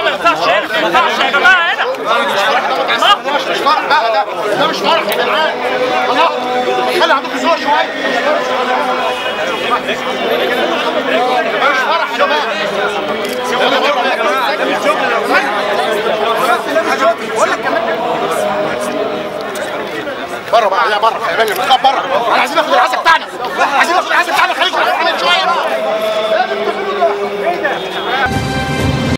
ما ينفعش هنا ما ينفعش يا جماعه هنا ده مش فرح بقى ده ده مش فرح يا جدعان الله خلي عندكم ذوق شويه ده مش فرح يا جماعه يلا بره يا جماعه بره بقى يا بره خلي بالك بره احنا عايزين ناخد العزا بتاعنا